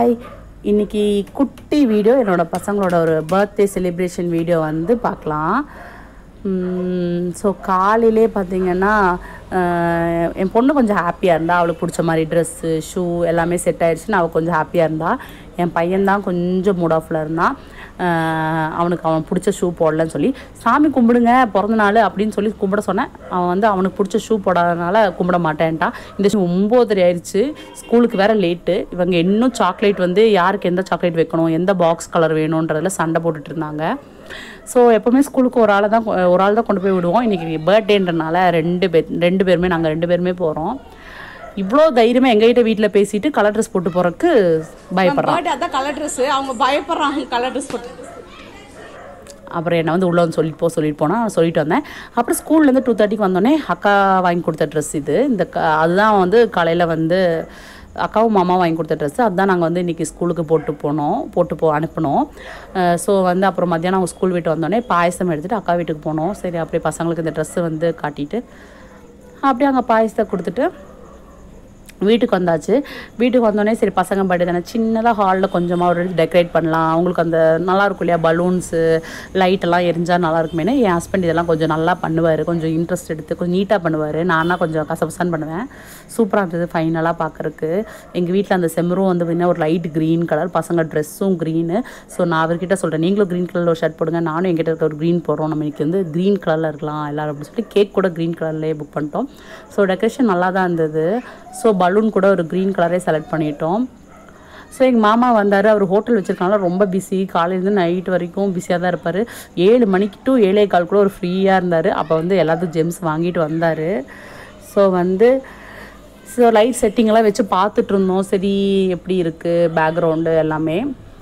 hi இன்னைக்கு குட்டி video என்னோட பசங்களோட ஒரு பர்த்டே செலிப்ரேஷன் வீடியோ வந்து பார்க்கலாம் ஸோ காலையிலே பார்த்தீங்கன்னா ஆஹ், என் பொண்ணு கொஞ்சம் ஹாப்பியாக இருந்தா அவளுக்கு பிடிச்ச மாதிரி ட்ரெஸ்ஸு ஷூ எல்லாமே செட் ஆயிடுச்சுன்னு அவள் கொஞ்சம் ஹாப்பியாக இருந்தா என் பையன்தான் கொஞ்சம் மூட் ஆஃபில் இருந்தான் ஆஹ், அவனுக்கு அவன் பிடிச்ச ஷூ போடலன்னு சொல்லி சாமி கும்பிடுங்க பிறந்த நாள் அப்படின்னு சொல்லி கும்பிட சொன்னேன் அவன் வந்து அவனுக்கு பிடிச்ச ஷூ போடாதனால கும்பிட மாட்டேன்ட்டான் இந்த ஷூ ஒம்போதரை ஆயிடுச்சு ஸ்கூலுக்கு வேற லேட்டு இவங்க இன்னும் சாக்லேட் வந்து யாருக்கு எந்த சாக்லேட் வைக்கணும் எந்த பாக்ஸ் கலர் வேணுன்றதுல சண்டை போட்டுட்டு இருந்தாங்க ஸோ எப்போவுமே ஸ்கூலுக்கு ஒரு ஆளை தான் கொ- ஒரு ஆள் தான் கொண்டு போய் விடுவோம் இன்றைக்கி பர்த்டேன்றனால ரெண்டு பேர் ரெண்டு பேருமே நாங்கள் ரெண்டு பேருமே போகிறோம் இவ்வளோ தைரியமாக எங்ககிட்ட வீட்டில் பேசிட்டு கலர் ட்ரெஸ் போட்டு போகிறதுக்கு பயப்படுறான் பர்த்டே அதான் கலர் ட்ரெஸ் அவங்க பயப்படுறாங்க கலர் ட்ரெஸ் போட்டு அப்புறம் என்னை வந்து உள்ளே வந்து சொல்லிட்டு போ சொல்லிட்டு போனால் சொல்லிட்டு வந்தேன் அப்புறம் ஸ்கூல்லேருந்து டூ தேர்ட்டிக்கு வந்தோடனே அக்கா வாங்கி கொடுத்த ட்ரெஸ் இது இந்த க அதுதான் வந்து காலையில் வந்து அக்காவும் மாமா வாங்கி கொடுத்த ட்ரெஸ்ஸு அதுதான் நாங்கள் வந்து இன்றைக்கி ஸ்கூலுக்கு போட்டு போனோம் போட்டு போ அனுப்பினோம் ஸோ வந்து அப்புறம் மத்தியானம் அவங்க ஸ்கூல் விட்டு வந்தோடனே பாயசம் எடுத்துகிட்டு அக்கா வீட்டுக்கு போனோம் சரி அப்படியே பசங்களுக்கு இந்த ட்ரெஸ்ஸு வந்து காட்டிட்டு அப்படியே அங்கே பாயசத்தை கொடுத்துட்டு வீட்டுக்கு வந்தாச்சு வீட்டுக்கு வந்தோடனே சரி பசங்க பர்த்டே தானே சின்னதாக ஹாலில் கொஞ்சமாக ஒரு டெக்கரேட் பண்ணலாம் அவங்களுக்கு அந்த நல்லா இருக்கும் இல்லையா பலூன்ஸு லைட்டெல்லாம் எரிஞ்சால் நல்லா இருக்குமேனு என் ஹஸ்பண்ட் இதெல்லாம் கொஞ்சம் நல்லா பண்ணுவார் கொஞ்சம் இன்ட்ரெஸ்ட் எடுத்து கொஞ்சம் நீட்டாக பண்ணுவார் நானா கொஞ்சம் கசபசான்னு பண்ணுவேன் சூப்பராக இருந்தது ஃபைனலாக பார்க்குறக்கு எங்கள் வீட்டில் அந்த செம்மரும் வந்து பார்த்தீங்கன்னா ஒரு லைட் க்ரீன் கலர் பசங்க ட்ரெஸ்ஸும் க்ரீனு ஸோ நான் அவர்கிட்ட சொல்கிறேன் நீங்களும் க்ரீன் கலரில் ஒரு ஷர்ட் போடுங்க நானும் எங்கிட்ட இருக்க ஒரு க்ரீன் போடுறோம் நம்ம இன்னைக்கு வந்து க்ரீன் கலரில் இருக்கலாம் எல்லாரும் அப்படின்னு சொல்லி கேக் கூட க்ரீன் கலர்லேயே புக் பண்ணிட்டோம் ஸோ டெக்கரேஷன் நல்லா தான் இருந்தது ஸோ பலூன் கூட ஒரு க்ரீன் கலரே செலக்ட் பண்ணிட்டோம் ஸோ எங்கள் மாமா வந்தார் அவர் ஹோட்டல் வச்சுருக்கனால ரொம்ப பிஸி காலையிலேருந்து நைட் வரைக்கும் பிஸியாக தான் இருப்பார் ஏழு மணிக்கு டு ஏழே கால் கூட ஒரு ஃப்ரீயாக இருந்தார் அப்போ வந்து எல்லாத்துக்கும் ஜெம்ஸ் வாங்கிட்டு வந்தார் ஸோ வந்து ஸோ லைட் செட்டிங்கெல்லாம் வச்சு பார்த்துட்டு இருந்தோம் சரி எப்படி இருக்குது பேக்ரவுண்டு எல்லாமே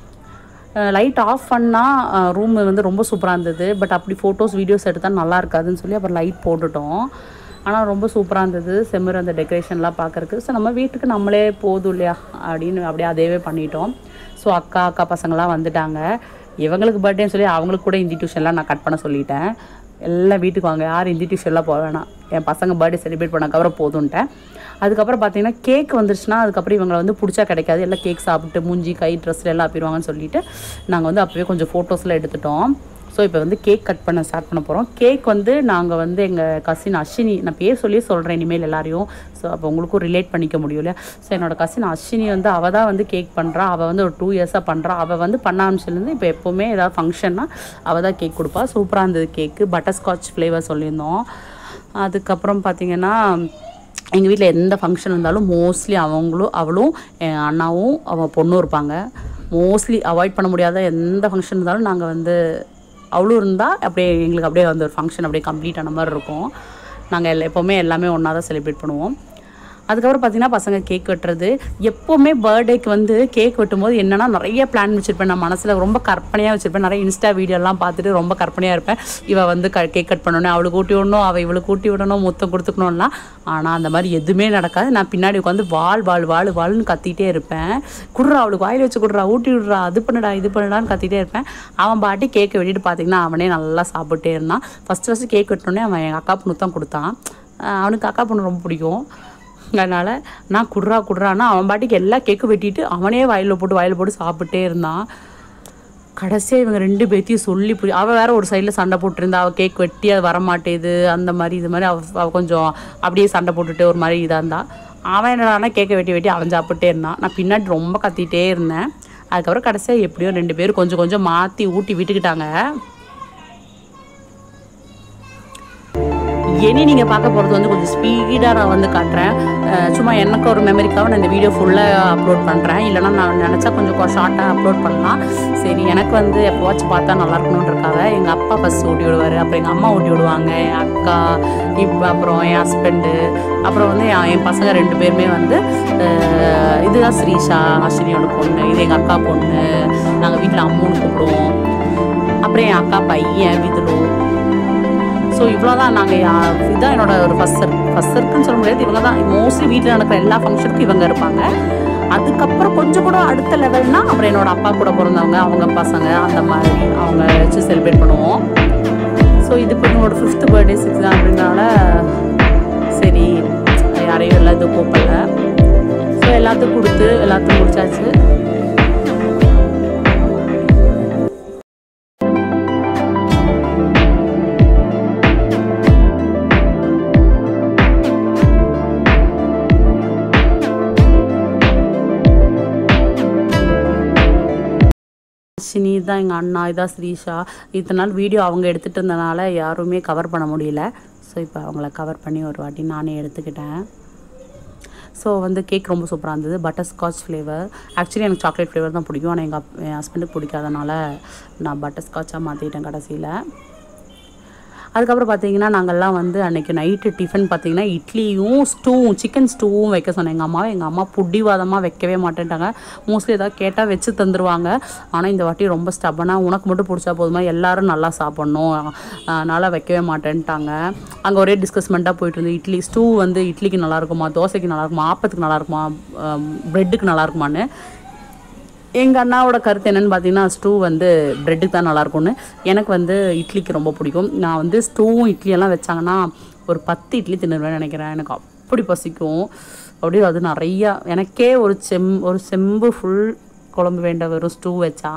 லைட் ஆஃப் பண்ணால் ரூம் வந்து ரொம்ப சூப்பராக இருந்தது பட் அப்படி ஃபோட்டோஸ் வீடியோஸ் எடுத்தால் நல்லா இருக்காதுன்னு சொல்லி அப்புறம் லைட் போட்டுட்டோம் ஆனால் ரொம்ப சூப்பராக இருந்தது செம்மர் அந்த டெக்கரேஷன்லாம் பார்க்கறக்கு ஸோ நம்ம வீட்டுக்கு நம்மளே போதும் இல்லையா அப்படின்னு அப்படியே அதேவே பண்ணிட்டோம் ஸோ அக்கா அக்கா பசங்களாம் வந்துட்டாங்க இவங்களுக்கு பர்த்டேன்னு சொல்லி அவங்களுக்கு கூட ஹிந்தி டியூஷன்லாம் நான் கட் பண்ண சொல்லிட்டேன் எல்லாம் வீட்டுக்கு வாங்க யாரும் ஹிந்தி டியூஷன்லாம் போக வேணாம் என் பசங்க பர்த்டே செலிப்ரேட் பண்ணக்கப்புறம் போதும்ன்ட்டேன் அதுக்கப்புறம் பார்த்தீங்கன்னா கேக் வந்துருச்சுன்னா அதுக்கப்புறம் இவங்களை வந்து பிடிச்சா கிடைக்காது எல்லாம் கேக் சாப்பிட்டு மூஞ்சி கை ட்ரெஸ்ல எல்லாம் அப்பிடுவாங்கன்னு சொல்லிட்டு நாங்கள் வந்து அப்போவே கொஞ்சம் ஃபோட்டோஸ்லாம் எடுத்துட்டோம் ஸோ இப்போ வந்து கேக் கட் பண்ண ஸ்டார்ட் பண்ண போகிறோம் கேக் வந்து நாங்கள் வந்து எங்கள் கசின் அஸ்வினி நான் பேர் சொல்லியே சொல்கிறேன் இனிமேல் எல்லாரையும் ஸோ அப்போ உங்களுக்கும் ரிலேட் பண்ணிக்க முடியும் இல்லையா ஸோ என்னோட கசின் அஸ்வினி வந்து அவள் தான் வந்து கேக் பண்ணுறா அவள் வந்து ஒரு டூ இயர்ஸாக பண்ணுறா அவள் வந்து பண்ண ஆரம்பிச்சிலேருந்து இப்போ எப்போவுமே ஏதாவது ஃபங்க்ஷன்னா அவள் தான் கேக் கொடுப்பா சூப்பராக இருந்தது கேக்கு பட்டர்ஸ்காட்ச் ஃப்ளேவர் சொல்லியிருந்தோம் அதுக்கப்புறம் பார்த்தீங்கன்னா எங்கள் வீட்டில் எந்த ஃபங்க்ஷன் இருந்தாலும் மோஸ்ட்லி அவங்களும் அவளும் என் அண்ணாவும் அவன் பொண்ணும் இருப்பாங்க மோஸ்ட்லி அவாய்ட் பண்ண முடியாத எந்த ஃபங்க்ஷன் இருந்தாலும் நாங்கள் வந்து அவளும் இருந்தால் அப்படியே எங்களுக்கு அப்படியே அந்த ஒரு ஃபங்க்ஷன் அப்படியே கம்ப்ளீட் ஆன மாதிரி இருக்கும் நாங்கள் எல்லா எப்போவுமே எல்லாமே ஒன்றா தான் செலிப்ரேட் பண்ணுவோம் அதுக்கப்புறம் பார்த்தீங்கன்னா பசங்க கேக் வெட்டுறது எப்போவுமே பர்த்டேக்கு வந்து கேக் வெட்டும்போது என்னன்னா நிறைய பிளான் வச்சுருப்பேன் நான் மனசில் ரொம்ப கற்பனையாக வச்சுருப்பேன் நிறைய இன்ஸ்டா வீடியோலாம் பார்த்துட்டு ரொம்ப கற்பனையாக இருப்பேன் இவள் வந்து க கேக் கட் பண்ணணும் அவளுக்கு ஊட்டி விடணும் அவள் இவளுக்கு ஊட்டி விடணும் முத்தம் கொடுத்துக்கணும்லாம் ஆனால் அந்த மாதிரி எதுவுமே நடக்காது நான் பின்னாடி உட்காந்து வாழ் வாழ் வாழ் வாழ்னு கத்திட்டே இருப்பேன் குடுறா அவளுக்கு வாயில் வச்சு குடுறா ஊட்டி விடுறா அது பண்ணுடா இது பண்ணுடான்னு கத்திட்டே இருப்பேன் அவன் பாட்டி கேக்கை வெட்டிட்டு பார்த்தீங்கன்னா அவனே நல்லா சாப்பிட்டே இருந்தான் ஃபஸ்ட் ஃபஸ்ட்டு கேக் வெட்டினோடனே அவன் எங்கள் அக்கா பொண்ணு தான் கொடுத்தான் அஹ் அவனுக்கு அக்கா பொண்ணு ரொம்ப பிடிக்கும் அதனால் நான் குடுறா குடுறான்னா அவன் பாட்டிக்கு எல்லா கேக்கும் வெட்டிட்டு அவனே வாயில் போட்டு வாயில் போட்டு சாப்பிட்டே இருந்தான் கடைசியாக இவங்க ரெண்டு பேர்த்தையும் சொல்லி புரிய அவள் வேற ஒரு சைடில் சண்டை போட்டுருந்தா அவள் கேக் வெட்டி அது வரமாட்டேது அந்த மாதிரி இது மாதிரி அவ அவள் கொஞ்சம் அப்படியே சண்டை போட்டுட்டு ஒரு மாதிரி இதாக இருந்தா அவன் என்னடானா கேக்கை வெட்டி வெட்டி அவன் சாப்பிட்டே இருந்தான் நான் பின்னாடி ரொம்ப கத்திட்டே இருந்தேன் அதுக்கப்புறம் கடைசியாக எப்படியோ ரெண்டு பேரும் கொஞ்சம் கொஞ்சம் மாற்றி ஊட்டி விட்டுக்கிட்டாங்க இனி நீங்கள் பார்க்க போகிறது வந்து கொஞ்சம் ஸ்பீடாக நான் வந்து காட்டுறேன் அஹ் சும்மா எனக்கு ஒரு மெமரிக்காக நான் இந்த வீடியோ ஃபுல்லாக அப்லோட் பண்ணுறேன் இல்லைனா நான் நினச்சா கொஞ்சம் ஷார்ட்டாக அப்லோட் பண்ணலாம் சரி எனக்கு வந்து எப்போவாச்சும் பார்த்தா நல்லா இருக்கணுன்றக்காக எங்கள் அப்பா ஃபஸ்ட் ஊட்டி விடுவார் அப்புறம் எங்கள் அம்மா ஊட்டி விடுவாங்க என் அக்கா இப்போ அப்புறம் என் ஹஸ்பண்டு அப்புறம் வந்து என் என் பசங்க ரெண்டு பேருமே வந்து அஹ் இதுதான் ஸ்ரீஷா அஸ்வினியோட பொண்ணு இது எங்கள் அக்கா பொண்ணு நாங்கள் வீட்டில் அம்முன்னு கூப்பிடுவோம் அப்புறம் என் அக்கா பையன் விதுலு ஸோ இவ்வளோ தான் நாங்கள் இதுதான் என்னோட ஒரு ஃபஸ்ட் சர்க் ஃபஸ்ட் சர்க்குன்னு சொல்ல முடியாது இவங்க தான் மோஸ்ட்லி வீட்டில் நடக்கிற எல்லா ஃபங்க்ஷனுக்கும் இவங்க இருப்பாங்க அதுக்கப்புறம் கொஞ்சம் கூட அடுத்த லெவல்னா அப்புறம் என்னோட அப்பா கூட பிறந்தவங்க அவங்க பசங்க அந்த மாதிரி அவங்க வச்சு செலிப்ரேட் பண்ணுவோம் ஸோ இது இப்போ என்னோட ஃபிஃப்த் பர்த்டே சிக்ஸ் தான் அப்படின்றனால சரி யாரையும் எல்லாம் இது கூப்பிடல ஸோ எல்லாத்துக்கும் கொடுத்து எல்லாத்துக்கும் முடிச்சாச்சு தர்ஷினி தான் எங்கள் அண்ணா இதான் ஸ்ரீஷா இத்தனை நாள் வீடியோ அவங்க எடுத்துகிட்டு இருந்தனால யாருமே கவர் பண்ண முடியல ஸோ இப்போ அவங்கள கவர் பண்ணி ஒரு வாட்டி நானே எடுத்துக்கிட்டேன் ஸோ வந்து கேக் ரொம்ப சூப்பராக இருந்தது பட்டர் ஸ்காட்ச் ஃப்ளேவர் ஆக்சுவலி எனக்கு சாக்லேட் ஃப்ளேவர் தான் பிடிக்கும் ஆனால் எங்கள் என் ஹஸ்பண்டுக்கு பிடிக்காதனால நான் பட்டர் ஸ்காட்சாக மாற்றிட்டேன் கடைசியில் அதுக்கப்புறம் பார்த்தீங்கன்னா நாங்கள்லாம் வந்து அன்றைக்கி நைட்டு டிஃபன் பார்த்தீங்கன்னா இட்லியும் ஸ்டூவும் சிக்கன் ஸ்டூவும் வைக்க சொன்னேன் எங்கள் அம்மாவை எங்கள் அம்மா புடிவாதமாக வைக்கவே மாட்டேன்ட்டாங்க மோஸ்ட்லி ஏதாவது கேட்டால் வச்சு தந்துருவாங்க ஆனால் இந்த வாட்டி ரொம்ப ஸ்டபனாக உனக்கு மட்டும் பிடிச்சா போதுமா எல்லாரும் நல்லா சாப்பிட்ணும் அதனால் வைக்கவே மாட்டேன்ட்டாங்க அங்கே ஒரே டிஸ்கஸ்மெண்ட்டாக போயிட்டு இருந்து இட்லி ஸ்டூ வந்து இட்லிக்கு நல்லா இருக்குமா தோசைக்கு நல்லா இருக்குமா ஆப்பத்துக்கு நல்லா இருக்குமா ப்ரெட்டுக்கு நல்லா இருக்குமான்னு எங்கள் அண்ணாவோட கருத்து என்னன்னு பார்த்தீங்கன்னா ஸ்டூ வந்து ப்ரெட்டுக்கு தான் நல்லாயிருக்கும்னு எனக்கு வந்து இட்லிக்கு ரொம்ப பிடிக்கும் நான் வந்து ஸ்டூவும் இட்லியெல்லாம் வச்சாங்கன்னா ஒரு பத்து இட்லி தின்னுருவேன் நினைக்கிறேன் எனக்கு அப்படி பசிக்கும் அப்படியே அது நிறையா எனக்கே ஒரு செம் ஒரு செம்பு ஃபுல் குழம்பு வேண்ட வெறும் ஸ்டூ வச்சா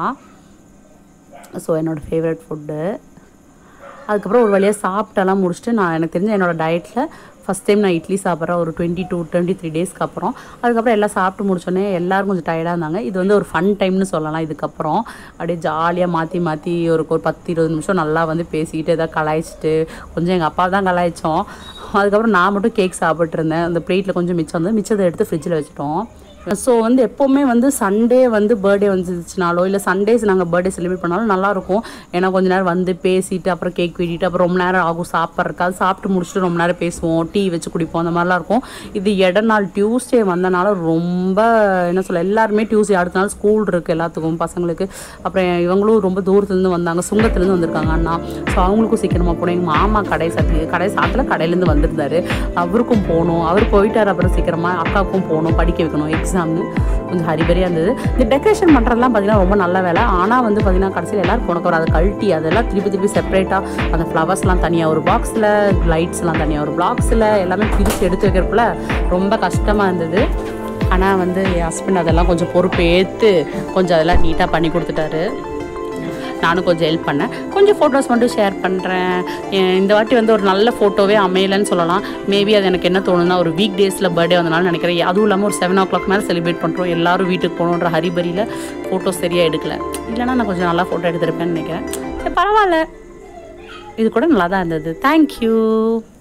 ஸோ என்னோடய ஃபேவரட் ஃபுட்டு அதுக்கப்புறம் ஒரு வழியாக சாப்பிட்டெல்லாம் முடிச்சுட்டு நான் எனக்கு தெரிஞ்ச என்னோடய டயட்டில் ஃபஸ்ட் டைம் நான் இட்லி சாப்பிட்றேன் ஒரு டுவெண்ட்டி டூ டுவெண்ட்டி த்ரீ டேஸ்க்கு அப்புறம் அதுக்கப்புறம் எல்லாம் சாப்பிட்டு முடிச்சோடனே எல்லோரும் கொஞ்சம் டயர்டாக இருந்தாங்க இது வந்து ஒரு ஃபன் டைம்னு சொல்லலாம் இதுக்கப்புறம் அப்படியே ஜாலியாக மாற்றி மாற்றி ஒரு ஒரு பத்து இருபது நிமிஷம் நல்லா வந்து பேசிக்கிட்டு எதாவது கலாய்ச்சிட்டு கொஞ்சம் எங்கள் அப்பா தான் கலாய்ச்சோம் அதுக்கப்புறம் நான் மட்டும் கேக் சாப்பிட்டு இருந்தேன் அந்த பிளேட்டில் கொஞ்சம் மிச்சம் வந்து மிச்சத்தை எடுத்து ஃப்ரிட்ஜில் வச்சுட்டோம் ஸோ வந்து எப்போவுமே வந்து சண்டே வந்து பர்த்டே வந்துச்சுனாலோ இல்லை சண்டேஸ் நாங்கள் பர்த்டே செலிப்ரேட் பண்ணாலும் நல்லாயிருக்கும் ஏன்னா கொஞ்ச நேரம் வந்து பேசிட்டு அப்புறம் கேக் வெட்டிட்டு அப்புறம் ரொம்ப நேரம் ஆகும் சாப்பிட்றதுக்கு அது சாப்பிட்டு முடிச்சுட்டு ரொம்ப நேரம் பேசுவோம் டீ வச்சு குடிப்போம் அந்த மாதிரிலாம் இருக்கும் இது இட நாள் டியூஸ்டே வந்தனால ரொம்ப என்ன சொல்ல எல்லாருமே டியூஸ்டே அடுத்த நாள் ஸ்கூல் இருக்குது எல்லாத்துக்கும் பசங்களுக்கு அப்புறம் இவங்களும் ரொம்ப தூரத்துலேருந்து வந்தாங்க சுங்கத்துலேருந்து வந்திருக்காங்க அண்ணா ஸோ அவங்களுக்கும் சீக்கிரமாக போனோம் எங்கள் மாமா கடை சாத்தி கடை சாத்தில் கடையிலேருந்து வந்திருந்தாரு அவருக்கும் போகணும் அவர் போயிட்டார் அப்புறம் சீக்கிரமாக அக்காவுக்கும் போகணும் படிக்க வைக்கணும் எக்ஸாம்னு கொஞ்சம் ஹரிபரியாக இருந்தது இந்த டெக்கரேஷன் பண்ணுறதுலாம் பார்த்தீங்கன்னா ரொம்ப நல்ல வேலை ஆனால் வந்து பார்த்தீங்கன்னா கடைசியில் எல்லாரும் போனக்கு ஒரு அதை கழட்டி அதெல்லாம் திருப்பி திருப்பி செப்பரேட்டாக அந்த ஃப்ளவர்ஸ்லாம் தனியாக ஒரு பாக்ஸில் லைட்ஸ்லாம் தனியாக ஒரு பாக்ஸில் எல்லாமே பிரித்து எடுத்து வைக்கிறப்பல ரொம்ப கஷ்டமாக இருந்தது ஆனால் வந்து என் ஹஸ்பண்ட் அதெல்லாம் கொஞ்சம் பொறுப்பு ஏற்று கொஞ்சம் அதெல்லாம் நீட்டாக பண்ணி கொடுத்துட்டாரு நானும் கொஞ்சம் ஹெல்ப் பண்ணேன் கொஞ்சம் ஃபோட்டோஸ் மட்டும் ஷேர் பண்ணுறேன் இந்த வாட்டி வந்து ஒரு நல்ல ஃபோட்டோவே அமையலைன்னு சொல்லலாம் மேபி அது எனக்கு என்ன தோணுன்னா ஒரு வீக் டேஸில் பர்த்டே வந்தனால நினைக்கிறேன் அதுவும் இல்லாமல் ஒரு செவன் ஓ கிளாக் மேலே செலிப்ரேட் பண்ணுறோம் எல்லாரும் வீட்டுக்கு போகணுன்ற ஹரிபரியில் ஃபோட்டோஸ் சரியாக எடுக்கல இல்லைனா நான் கொஞ்சம் நல்லா ஃபோட்டோ எடுத்திருப்பேன்னு நினைக்கிறேன் சரி பரவாயில்ல இது கூட நல்லா தான் இருந்தது தேங்க்யூ